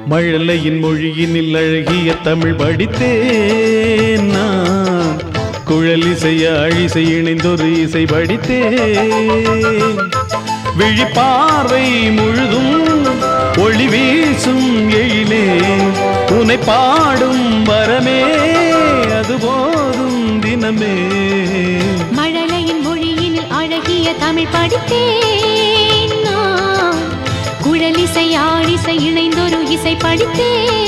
மழலையின் மொழியினில் அழகிய தமிழ் படித்தேன் நான் குழல் இசை அழிசை இணைந்தொரு இசை படித்தேன் விழிப்பார்வை முழுதும் ஒளி வீசும் எழிலே உனை பாடும் வரமே அது போதும் தினமே மழலையின் மொழியினில் அழகிய தமிழ் படித்தேன் நான் குழலிசை ஆழிசை இணைந்தொரு இசை படித்தேன்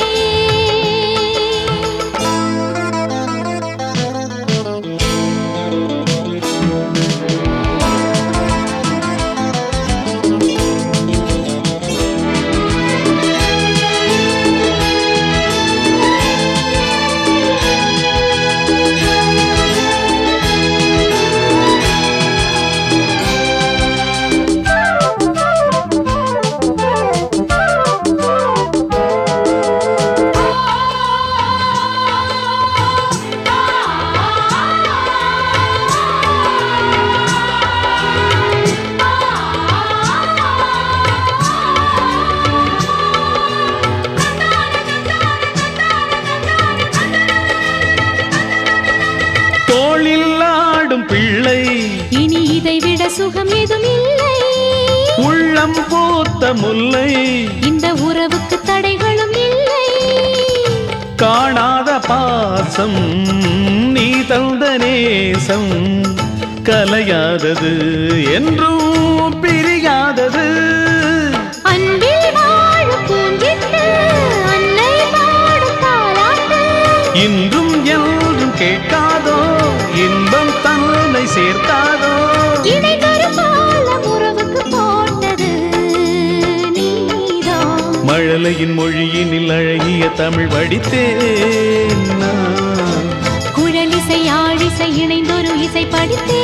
தோளில் ஆடும் பிள்ளை இனி இதை விட சுகம் ஏதும் இல்லை உள்ளம் பூத்த முல்லை இந்த உறவுக்கு தடைகளும் இல்லை காணாத பாசம் நீ தந்த நேசம் கலையாதது என்றும் பிரியாதது அன்பில் வாழும் பூஞ்சிட்டு அன்னை பாடும் தாலாட்டு இன்றும் என்றும் கேட்காதோ இன்பம் தன்னை சேர்க்காதோ இணைந்தொரு பாலம் உறவுக்கு போட்டது நீதான் மழலையின் மொழியினில் அழகிய தமிழ் படித்தேன் நான். குழலிசை ஆழிசை இணைந்தொரு இசை படித்தேன்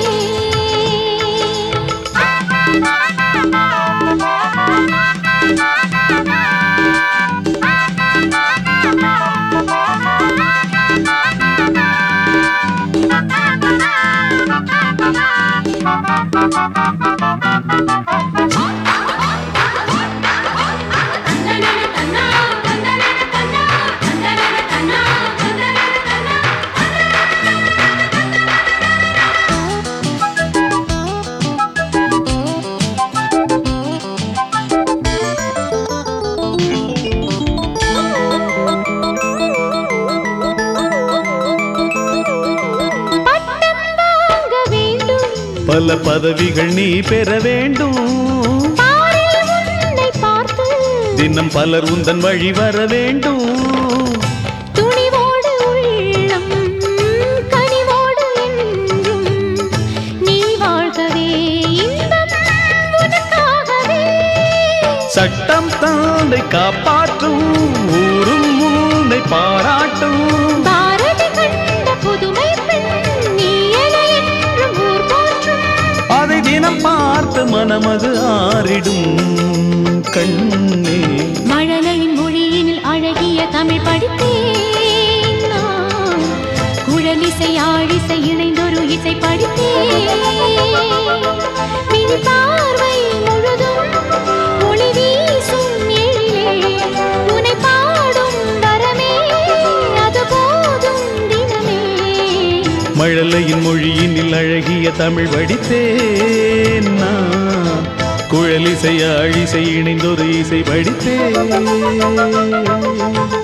பட்டம் வாங்க வேண்டும் பல பதவிகள் நீ பெற வேண்டும் பாரில் உன்னை பார்த்து தினம் பலர் உந்தன் வழி வர வேண்டும் துணிவோடு உள்ளம் கனிவோடு என்றும் நீ வாழ்கவே இன்பம் உனக்காகவே சட்டம் தாண்டை காப்பாற்றும் ஊரும் உன்னை பாராட்டும் பாரதி கண்ட புதுமை பெண் நீ என என்றும் ஊர் போற்றும் அதை தினம் பார்த்து மனமது ஆறிடும் கண்ணே மழலையின் மொழியினில் அழகிய தமிழ் படித்தேன் நான் குழலிசை ஆழிசை இணைந்தொரு இசை படித்தேன் மின் பார்வை முழுதும் ஒளி வீசும் எழிலே உனை பாடும் வரமே அது போதும் தினமே மழலையின் மொழியினில் அழகிய தமிழ் படித்தேன் நான் குழலிசை அழிசை இணைந்தொரு இசை படித்தேன்